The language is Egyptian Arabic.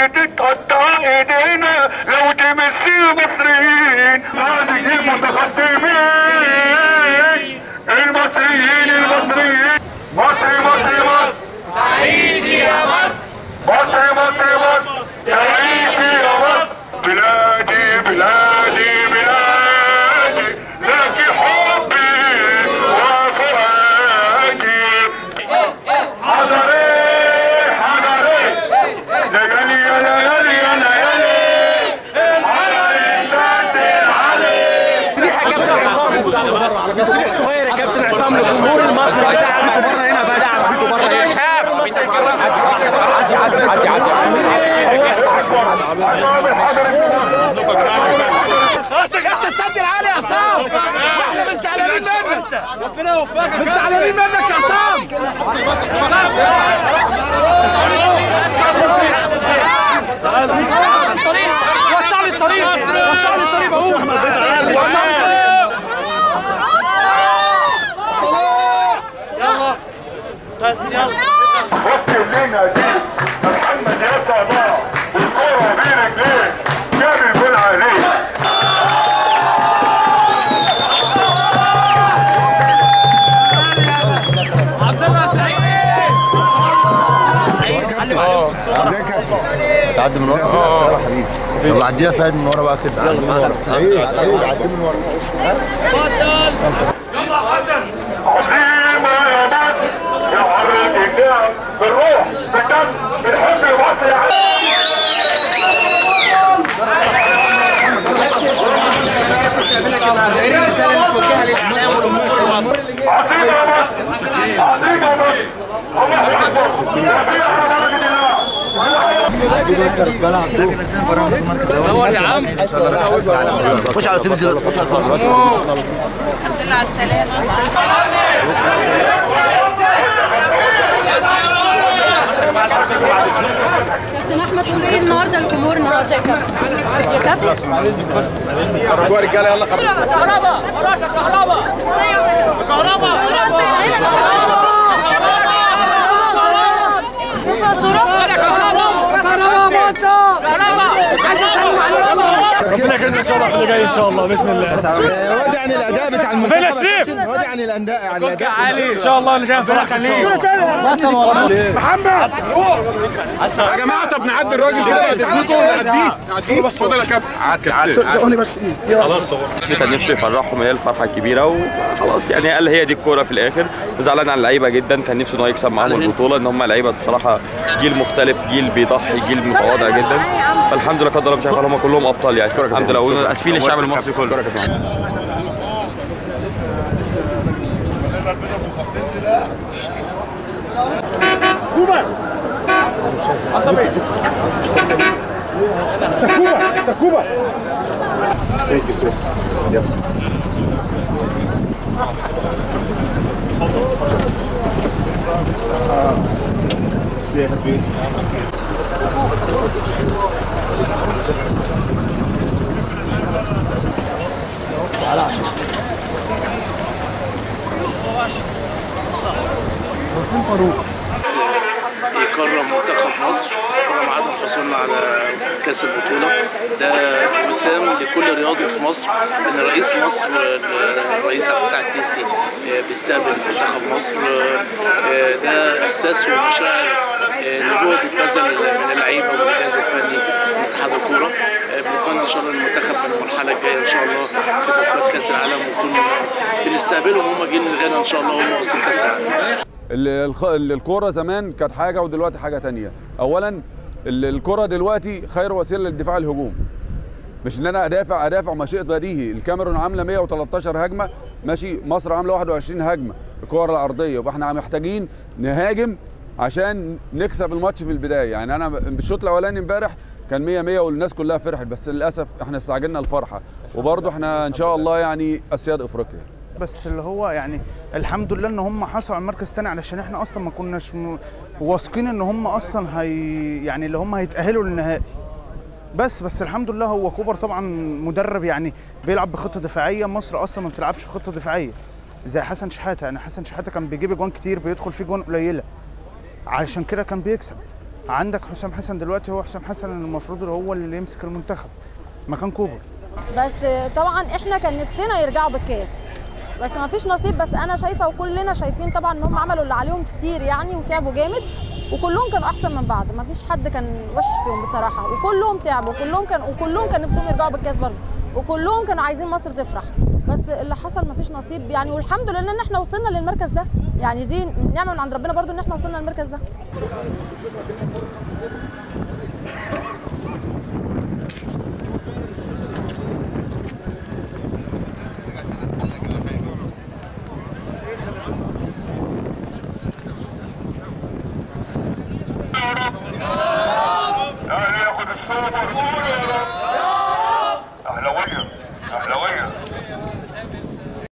تتقطع ايدينا لو تمسي المصريين هذه المتقدمين المصريين المصريين مصر مصر مصر تعيشي يا مصر مصر مصر مصر تعيشي يا مصر بلادي بلادي بلادي لك حبي وفؤادي حضري حضري ليالي يا ليالي يا ليالي حضري ساتر علي تسريح يا كابتن عصام تسريح صغير يا كابتن عصام للجمهور المصري بتاعنا بره هنا بس بيتوا بره يا شاب خلاص يا كابتن السد العالي يا عصام احنا مش زعلانين منك ربنا يوفقك مش زعلانين منك يا عصام الطريق وسع لي الطريق وسع لي الطريق اهو وسط اللينا دي محمد يا صلاح والكرة بين رجليه جاب الجول عليه عبد الله سعيد تعدي من ورا اه حبيبي طب عديها سعيد من ورا بقى كده يلا من ورا سعيد سعيد عدي من ورا عظيمة يا مصر يا حضرة النعم بالروح بالدم بنحب مصر يا عم عظيمة يا مصر عظيمة يا مصر الله أكبر يا في حضرة النعم صور يا عم خش على تيم دلوقتي خش على دلوقتي الحمد لله على السلامة كابتن احمد قول ايه النهارده الجمهور النهارده يا كابتن يا كابتن جوا رجاله يلا خبر كهرباء وراك كهرباء كهرباء كهرباء ربنا يكرمنا ان شاء الله في اللي جاي ان شاء الله باذن الله وادي عن الاداء بتاع فين المنتخب يا شريف؟ وادي عن الاداء عن الاداء علي ان شاء الله اللي جاي فرح خليه محمد يا جماعه طب نعدي الراجل كده تديكوا نعديه نعديه بس فاضل يا كابتن زقوني بس كان نفسه يفرحهم هي الفرحه الكبيره وخلاص يعني قال هي دي الكوره في الاخر وزعلان على اللعيبه جدا كان نفسه ان هو يكسب معاهم البطوله ان هم لعيبه بصراحه جيل مختلف جيل بيضحي جيل متواضع جدا فالحمد لله قدر الله مش عارف هم كلهم ابطال يعني الحمد لله واسفين للشعب المصري كله يكرم منتخب مصر رغم عدم حصولنا على كاس البطوله ده وسام لكل رياضي في مصر ان رئيس مصر الرئيس عبد الفتاح السيسي بيستقبل منتخب مصر ده احساس ومشاعر لجهد اتبذل من اللعيبه ومن الجهاز الفني من اتحاد الكوره بنتمنى ان شاء الله المنتخب من المرحله الجايه ان شاء الله في تصفيات كاس العالم ونكون بنستقبلهم هم جايين من غانا ان شاء الله هم واصلين كاس العالم ال- الخ- ال- الكوره زمان كانت حاجه ودلوقتي حاجه تانية اولا ال- الكوره دلوقتي خير وسيله للدفاع الهجوم مش ان انا ادافع ادافع ما شيء بديهي الكاميرون عامله 113 هجمه ماشي مصر عامله 21 هجمه الكور العرضيه يبقى احنا محتاجين نهاجم عشان نكسب الماتش في البدايه يعني انا الشوط الاولاني امبارح كان 100 100 والناس كلها فرحت بس للاسف احنا استعجلنا الفرحه وبرضه احنا ان شاء الله يعني اسياد افريقيا بس اللي هو يعني الحمد لله ان هم حصلوا على المركز الثاني علشان احنا اصلا ما كناش م- واثقين ان هم اصلا هي يعني اللي هم هيتاهلوا للنهائي بس بس الحمد لله هو كوبر طبعا مدرب يعني بيلعب بخطه دفاعيه مصر اصلا ما بتلعبش بخطه دفاعيه زي حسن شحاته يعني حسن شحاته كان بيجيب جوان كتير بيدخل فيه جوان قليله علشان كده كان بيكسب عندك حسام حسن دلوقتي هو حسام حسن المفروض هو اللي يمسك المنتخب مكان كوبر بس طبعا احنا كان نفسنا يرجعوا بالكاس بس ما فيش نصيب بس انا شايفه وكلنا شايفين طبعا ان هم عملوا اللي عليهم كتير يعني وتعبوا جامد وكلهم كانوا احسن من بعض ما فيش حد كان وحش فيهم بصراحه وكلهم تعبوا وكلهم كان وكلهم كان نفسهم يرجعوا بالكاس برضه وكلهم كانوا عايزين مصر تفرح بس اللي حصل ما فيش نصيب يعني والحمد لله ان احنا وصلنا للمركز ده يعني دي نعمه من عند ربنا برضه ان احنا وصلنا للمركز ده